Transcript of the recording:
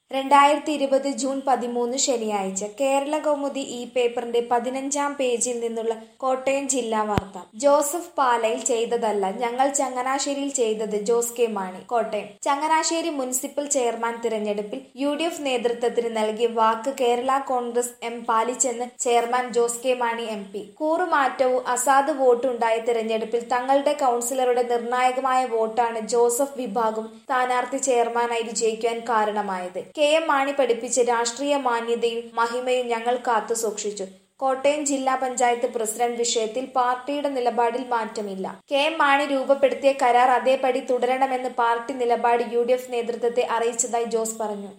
രണ്ടായിരത്തി ഇരുപത് ജൂൺ പതിമൂന്ന് ശനിയാഴ്ച കേരള കൗമുദി ഈ പേപ്പറിന്റെ പതിനഞ്ചാം പേജിൽ നിന്നുള്ള കോട്ടയം ജില്ലാ വാർത്ത ജോസഫ് പാലയിൽ ചെയ്തതല്ല ഞങ്ങൾ ചങ്ങനാശ്ശേരിയിൽ ചെയ്തത് Jose K Mani Kottayam Changanassery municipal chairman തിരഞ്ഞെടുപ്പിൽ യു ഡി എഫ് നേതൃത്വത്തിന് നൽകിയ വാക്ക് കേരള കോൺഗ്രസ് എം പാലിച്ചെന്ന് chairman Jose K Mani M P കൂറുമാറ്റവും അസാധു വോട്ടുണ്ടായ തിരഞ്ഞെടുപ്പിൽ തങ്ങളുടെ കൗൺസിലറുടെ നിർണായകമായ വോട്ടാണ് ജോസഫ് വിഭാഗം സ്ഥാനാർത്ഥി ചെയർമാനായി വിജയിക്കുവാൻ കാരണമായത് കെ എം മാണി പഠിപ്പിച്ച രാഷ്ട്രീയ മാന്യതയും മഹിമയും ഞങ്ങൾ കാത്തു സൂക്ഷിച്ചു കോട്ടയം ജില്ലാ പഞ്ചായത്ത് പ്രസിഡന്റ് വിഷയത്തിൽ പാർട്ടിയുടെ നിലപാടിൽ മാറ്റമില്ല കെ എം മാണി രൂപപ്പെടുത്തിയ കരാർ അതേപടി തുടരണമെന്ന് പാർട്ടി നിലപാട് യു ഡി എഫ് നേതൃത്വത്തെ അറിയിച്ചതായി ജോസ് പറഞ്ഞു